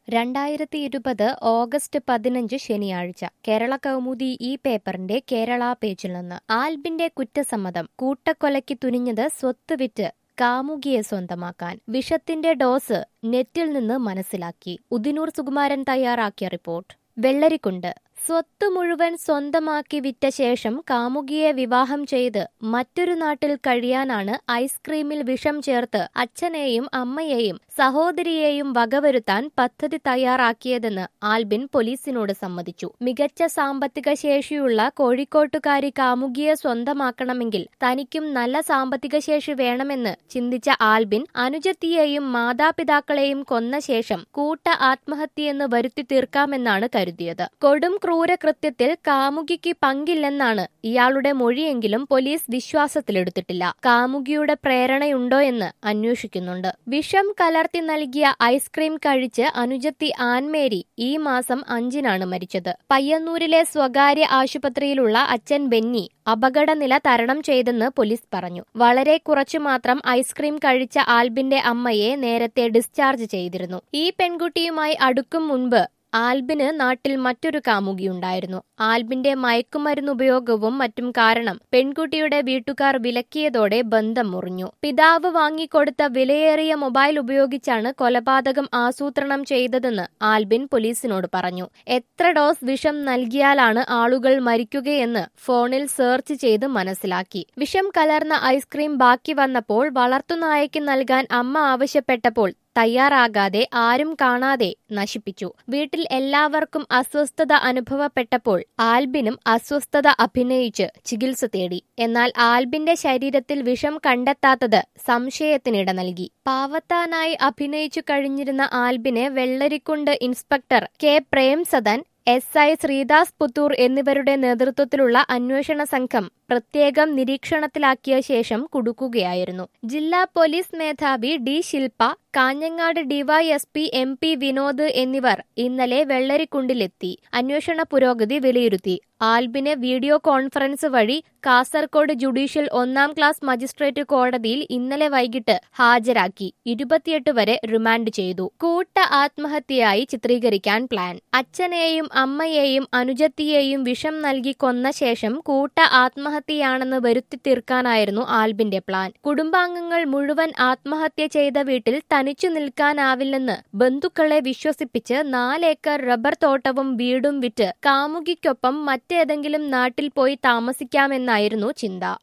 രണ്ടായിരത്തി ഇരുപത് ഓഗസ്റ്റ് പതിനഞ്ച് ശനിയാഴ്ച കേരള കൗമുദി ഈ പേപ്പറിന്റെ കേരള പേജിൽ നിന്ന് ആൽബിന്റെ കുറ്റസമ്മതം കൂട്ടക്കൊലയ്ക്ക് തുനിഞ്ഞത് സ്വത്ത് വിറ്റ് കാമുകിയെ സ്വന്തമാക്കാൻ വിഷത്തിന്റെ ഡോസ് നെറ്റിൽ നിന്ന് മനസ്സിലാക്കി ഉദിനൂർ സുകുമാരൻ തയ്യാറാക്കിയ റിപ്പോർട്ട് വെള്ളരിക്കുണ്ട് സ്വത്ത് മുഴുവൻ സ്വന്തമാക്കി വിറ്റ ശേഷം കാമുകിയെ വിവാഹം ചെയ്ത് മറ്റൊരു നാട്ടിൽ കഴിയാനാണ് ഐസ്ക്രീമിൽ വിഷം ചേർത്ത് അച്ഛനെയും അമ്മയെയും സഹോദരിയെയും വകവരുത്താൻ പദ്ധതി തയ്യാറാക്കിയതെന്ന് ആൽബിൻ പോലീസിനോട് സമ്മതിച്ചു മികച്ച സാമ്പത്തിക ശേഷിയുള്ള കോഴിക്കോട്ടുകാരി കാമുകിയെ സ്വന്തമാക്കണമെങ്കിൽ തനിക്കും നല്ല സാമ്പത്തിക ശേഷി വേണമെന്ന് ചിന്തിച്ച ആൽബിൻ അനുജത്തിയെയും മാതാപിതാക്കളെയും കൊന്ന ശേഷം കൂട്ട ആത്മഹത്യയെന്ന് വരുത്തി തീർക്കാമെന്നാണ് കരുതിയത് കൊടും ക്രൂരകൃത്യത്തിൽ കാമുകിക്ക് പങ്കില്ലെന്നാണ് ഇയാളുടെ മൊഴിയെങ്കിലും പോലീസ് വിശ്വാസത്തിലെടുത്തിട്ടില്ല കാമുകിയുടെ പ്രേരണയുണ്ടോ എന്ന് അന്വേഷിക്കുന്നുണ്ട് വിഷം കലർത്തി നൽകിയ ഐസ്ക്രീം കഴിച്ച് അനുജത്തി ആൻമേരി ഈ മാസം അഞ്ചിനാണ് മരിച്ചത് പയ്യന്നൂരിലെ സ്വകാര്യ ആശുപത്രിയിലുള്ള അച്ഛൻ ബെന്നി അപകടനില തരണം ചെയ്തെന്ന് പോലീസ് പറഞ്ഞു വളരെ കുറച്ചു മാത്രം ഐസ്ക്രീം കഴിച്ച ആൽബിന്റെ അമ്മയെ നേരത്തെ ഡിസ്ചാർജ് ചെയ്തിരുന്നു ഈ പെൺകുട്ടിയുമായി അടുക്കും മുൻപ് ആൽബിന് നാട്ടിൽ മറ്റൊരു കാമുകിയുണ്ടായിരുന്നു ആൽബിന്റെ മയക്കുമരുന്ന് ഉപയോഗവും മറ്റും കാരണം പെൺകുട്ടിയുടെ വീട്ടുകാർ വിലക്കിയതോടെ ബന്ധം മുറിഞ്ഞു പിതാവ് വാങ്ങിക്കൊടുത്ത വിലയേറിയ മൊബൈൽ ഉപയോഗിച്ചാണ് കൊലപാതകം ആസൂത്രണം ചെയ്തതെന്ന് ആൽബിൻ പോലീസിനോട് പറഞ്ഞു എത്ര ഡോസ് വിഷം നൽകിയാലാണ് ആളുകൾ മരിക്കുകയെന്ന് ഫോണിൽ സെർച്ച് ചെയ്ത് മനസ്സിലാക്കി വിഷം കലർന്ന ഐസ്ക്രീം ബാക്കി വന്നപ്പോൾ വളർത്തുനായയ്ക്ക് നൽകാൻ അമ്മ ആവശ്യപ്പെട്ടപ്പോൾ തയ്യാറാകാതെ ആരും കാണാതെ നശിപ്പിച്ചു വീട്ടിൽ എല്ലാവർക്കും അസ്വസ്ഥത അനുഭവപ്പെട്ടപ്പോൾ ആൽബിനും അസ്വസ്ഥത അഭിനയിച്ച് ചികിത്സ തേടി എന്നാൽ ആൽബിന്റെ ശരീരത്തിൽ വിഷം കണ്ടെത്താത്തത് സംശയത്തിനിട നൽകി പാവത്താനായി അഭിനയിച്ചു കഴിഞ്ഞിരുന്ന ആൽബിനെ Vellarikundu inspector K Premsadan S I Sreedas Puthur എന്നിവരുടെ നേതൃത്വത്തിലുള്ള അന്വേഷണ സംഘം പ്രത്യേകം നിരീക്ഷണത്തിലാക്കിയ ശേഷം കുടുക്കുകയായിരുന്നു ജില്ലാ പോലീസ് മേധാവി D Shilpa Kanhangad DySP M P Vinod എന്നിവർ ഇന്നലെ വെള്ളരിക്കുണ്ടിലെത്തി അന്വേഷണ പുരോഗതി വിലയിരുത്തി ആൽബിനെ വീഡിയോ കോൺഫറൻസ് വഴി കാസർകോട് ജുഡീഷ്യൽ ഒന്നാം ക്ലാസ് മജിസ്ട്രേറ്റ് കോടതിയിൽ ഇന്നലെ വൈകിട്ട് ഹാജരാക്കി ഇരുപത്തിയെട്ട് വരെ റിമാൻഡ് ചെയ്തു കൂട്ട ആത്മഹത്യയായി ചിത്രീകരിക്കാൻ പ്ലാൻ അച്ഛനെയും അമ്മയെയും അനുജത്തിയെയും വിഷം നൽകി കൊന്ന ശേഷം കൂട്ട ആത്മഹത്യയാണെന്ന് വരുത്തി തീർക്കാനായിരുന്നു ആൽബിന്റെ പ്ലാൻ കുടുംബാംഗങ്ങൾ മുഴുവൻ ആത്മഹത്യ ചെയ്ത വീട്ടിൽ തനിച്ചു നിൽക്കാനാവില്ലെന്ന് ബന്ധുക്കളെ വിശ്വസിപ്പിച്ച് നാലേക്കർ റബ്ബർ തോട്ടവും വീടും വിറ്റ് കാമുകിക്കൊപ്പം മറ്റേതെങ്കിലും നാട്ടിൽ പോയി താമസിക്കാമെന്നായിരുന്നു ചിന്ത